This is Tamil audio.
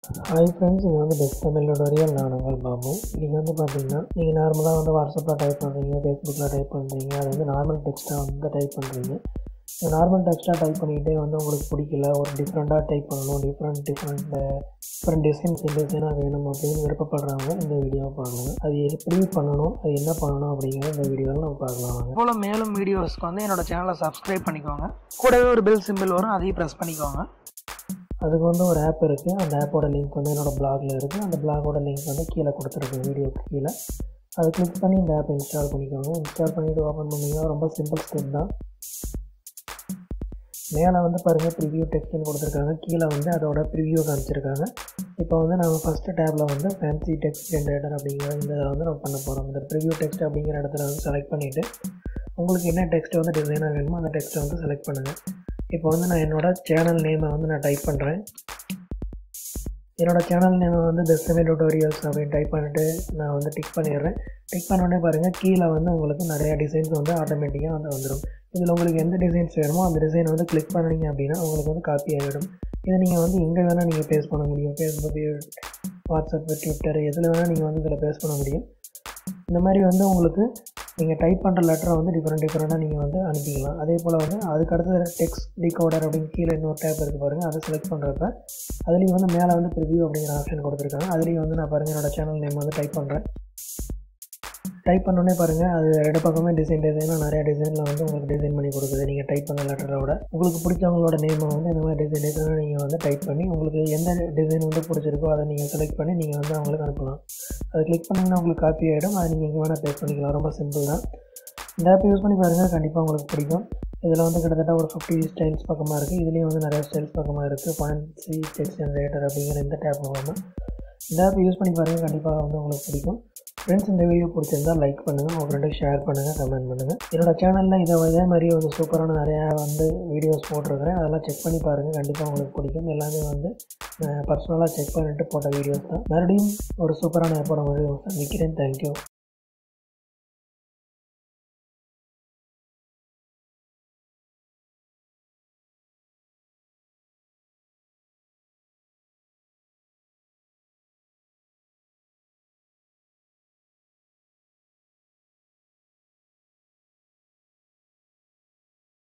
ஹாய் ஃப்ரெண்ட்ஸ் இது வந்து பெஸ்ட் தமிழ் டுடோரியல் நான் உங்கள் பாபு நீங்கள் வந்து பார்த்தீங்கன்னா நீங்கள் நார்மலாக வந்து வாட்ஸ்அப்பில் டைப் பண்ணுறீங்க ஃபேஸ்புக்கில் டைப் பண்ணுறீங்க அது வந்து நார்மல் டெக்ஸ்ட்டாக வந்து டைப் பண்ணுறீங்க இந்த நார்மல் டெக்ஸ்ட்டாக டைப் பண்ணிக்கிட்டே வந்து உங்களுக்கு பிடிக்கல ஒரு டிஃப்ரெண்ட்டாக டைப் பண்ணணும் டிஃப்ரெண்ட் டிஃப்ரெண்ட் டிஃப்ரெண்ட் டிசைன்ஸ் டிசைனாக வேணும் அப்படின்னு விருப்பப்படுறவங்க இந்த வீடியோவை பார்க்கலாம் அது எப்படி பண்ணணும் அது என்ன பண்ணணும் அப்படிங்கிறத இந்த வீடியோவில் நம்ம பார்க்கலாம் வாங்க. போல் மேலும் வீடியோஸ்க்கு வந்து என்னோட சேனலை சப்ஸ்கிரைப் பண்ணிக்கோங்க கூடவே ஒரு பெல் சிம்பிள் வரும் அதையும் ப்ரெஸ் பண்ணிக்கோங்க அதுக்கு வந்து ஒரு ஆப் இருக்குது அந்த ஆப்போட லிங்க் வந்து என்னோடய பிளாகில் இருக்குது அந்த பிளாகோட லிங்க் வந்து கீழே கொடுத்துருக்கேன் வீடியோக்கு கீழே அதை கிளிக் பண்ணி இந்த ஆப் இன்ஸ்டால் பண்ணிக்கோங்க இன்ஸ்டால் பண்ணிவிட்டு ஓப்பன் பண்ணிங்கன்னா ரொம்ப சிம்பிள் ஸ்டெப் தான் மேலே வந்து பாருங்கள் ப்ரிவியூ டெக்ஸ்ட்னு கொடுத்துருக்காங்க கீழே வந்து அதோட ப்ரிவியூ காமிச்சிருக்காங்க இப்போ வந்து நம்ம ஃபஸ்ட்டு டேப்பில் வந்து ஃபேன்சி டெக்ஸ்ட் ஜென்ரேட்டர் அப்படிங்கிற இந்த இதில் வந்து நம்ம பண்ண போகிறோம் இந்த ப்ரிவியூ டெக்ஸ்ட் அப்படிங்கிற இடத்துல வந்து செலக்ட் பண்ணிவிட்டு உங்களுக்கு என்ன டெக்ஸ்ட் வந்து டிசைனாக வேணுமோ அந்த டெக்ஸ்ட்டை வந்து செலக்ட் பண்ணுங்கள் இப்போ வந்து நான் என்னோடய சேனல் நேமை வந்து நான் டைப் பண்ணுறேன் என்னோடய சேனல் நேமை வந்து பெஸ்டமே டுட்டோரியல்ஸ் அப்படின்னு டைப் பண்ணிவிட்டு நான் வந்து டிக் பண்ணிடுறேன் டிக் பண்ண உடனே பாருங்கள் கீழே வந்து உங்களுக்கு நிறையா டிசைன்ஸ் வந்து ஆட்டோமேட்டிக்காக வந்து வந்துடும் இதில் உங்களுக்கு எந்த டிசைன்ஸ் வேணுமோ அந்த டிசைனை வந்து கிளிக் பண்ணீங்க அப்படின்னா உங்களுக்கு வந்து காப்பி ஆகிடும் இதை நீங்கள் வந்து எங்கே வேணால் நீங்கள் பேஸ் பண்ண முடியும் ஃபேஸ்புக்கு வாட்ஸ்அப்பு ட்விட்டர் எதில் வேணால் நீங்கள் வந்து இதில் பேஸ் பண்ண முடியும் இந்த மாதிரி வந்து உங்களுக்கு நீங்கள் டைப் பண்ணுற லெட்டரை வந்து டிஃப்ரெண்ட் டிஃப்ரெண்ட்டாக நீங்கள் வந்து அனுப்பிக்கலாம் அதே போல் வந்து அதுக்கு அடுத்து டெக்ஸ்ட் டிகோடர் அப்படின்னு கீழே இன்னொரு டேப் இருக்குது பாருங்கள் அதை செலக்ட் பண்ணுறப்ப அதுலேயும் வந்து மேலே வந்து ப்ரிவியூ அப்படிங்கிற ஆப்ஷன் கொடுத்துருக்காங்க அதுலேயும் வந்து நான் பாருங்கள் என்னோடய சேனல் நேம் வந்து டைப் பண்ணுறேன் டைப் பண்ணோடனே பாருங்கள் அது ரெண்டு பக்கமே டிசைன் டிசைனாக நிறையா டிசைனில் வந்து உங்களுக்கு டிசைன் பண்ணி கொடுக்குது நீங்கள் டைப் பண்ண லெட்டரோட உங்களுக்கு பிடிச்சவங்களோட நேமை வந்து இந்த மாதிரி டிசைன் டிசைனாக நீங்கள் வந்து டைப் பண்ணி உங்களுக்கு எந்த டிசைன் வந்து பிடிச்சிருக்கோ அதை நீங்கள் செலக்ட் பண்ணி நீங்கள் வந்து அவங்களுக்கு அனுப்பலாம் அதை கிளிக் பண்ணிங்கன்னா உங்களுக்கு காப்பி ஆகிடும் அதை நீங்கள் எங்கே வேணால் பேஸ் பண்ணிக்கலாம் ரொம்ப சிம்பிள் தான் இந்த ஆப் யூஸ் பண்ணி பாருங்கள் கண்டிப்பாக உங்களுக்கு பிடிக்கும் இதில் வந்து கிட்டத்தட்ட ஒரு ஃபிஃப்டி ஸ்டைல்ஸ் பக்கமாக இருக்குது இதுலேயும் வந்து நிறைய ஸ்டைல்ஸ் பக்கமாக இருக்குது ஃபேன்சி டெக்ஸ்ட் ஜென்ரேட்டர் அப்படிங்கிற இந்த டேப் மூலமாக இந்த ஆப் யூஸ் பண்ணி பாருங்கள் கண்டிப்பாக வந்து உங்களுக்கு பிடிக்கும் ஃப்ரெண்ட்ஸ் இந்த வீடியோ பிடிச்சிருந்தா லைக் பண்ணுங்கள் உங்கள் ஃப்ரெண்டுக்கு ஷேர் பண்ணுங்கள் கமெண்ட் பண்ணுங்கள் என்னோட சேனலில் இதை இதே மாதிரி ஒரு சூப்பரான நிறையா வந்து வீடியோஸ் போட்டிருக்கிறேன் அதெல்லாம் செக் பண்ணி பாருங்கள் கண்டிப்பாக உங்களுக்கு பிடிக்கும் எல்லாமே வந்து பர்சனலாக செக் பண்ணிவிட்டு போட்ட வீடியோஸ் தான் மறுபடியும் ஒரு சூப்பரான ஆப்போட மாதிரி சந்திக்கிறேன் தேங்க்யூ